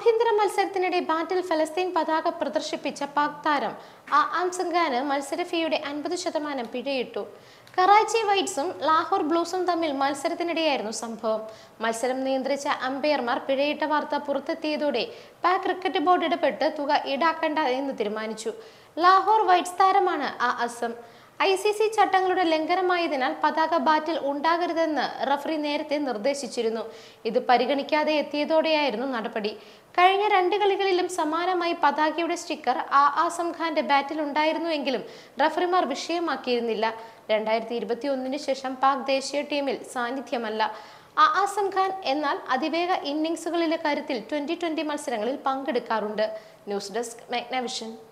ആഭ്യന്തര മത്സരത്തിനിടെ ബാറ്റിൽ ഫലസ്തീൻ പതാക പ്രദർശിപ്പിച്ച പാക് താരം ആ ആം സംഘാന് മത്സര ഫീയുടെ അൻപത് ശതമാനം പിഴയിട്ടു കറാച്ചി വൈറ്റ്സും ലാഹോർ ബ്ലൂസും തമ്മിൽ മത്സരത്തിനിടെയായിരുന്നു സംഭവം മത്സരം നിയന്ത്രിച്ച അമ്പയർമാർ പിഴയിട്ട വാർത്ത പുറത്തെത്തിയതോടെ പാക് ക്രിക്കറ്റ് ബോർഡ് ഇടപെട്ട് തുക ഈടാക്കണ്ട എന്ന് തീരുമാനിച്ചു ലാഹോർ വൈറ്റ്സ് താരമാണ് ആ അസം ഐ സി സി ചട്ടങ്ങളുടെ ലംഘനമായതിനാൽ പതാക ബാറ്റിൽ ഉണ്ടാകരുതെന്ന് റഫറി നേരത്തെ നിർദ്ദേശിച്ചിരുന്നു ഇത് പരിഗണിക്കാതെ എത്തിയതോടെയായിരുന്നു നടപടി കഴിഞ്ഞ രണ്ട് കളികളിലും സമാനമായി പതാകയുടെ സ്റ്റിക്കർ ആ ആസം ഖാന്റെ ബാറ്റിൽ ഉണ്ടായിരുന്നുവെങ്കിലും റഫറിമാർ വിഷയമാക്കിയിരുന്നില്ല രണ്ടായിരത്തി ഇരുപത്തി ഒന്നിന് ശേഷം പാക് ദേശീയ ടീമിൽ സാന്നിധ്യമല്ല ആ ആസം ഖാൻ എന്നാൽ അതിവേഗ ഇന്നിംഗ്സുകളിലെ കാര്യത്തിൽ ട്വന്റി ട്വന്റി മത്സരങ്ങളിൽ പങ്കെടുക്കാറുണ്ട് ന്യൂസ് ഡെസ്ക് മാഗ്നവിഷൻ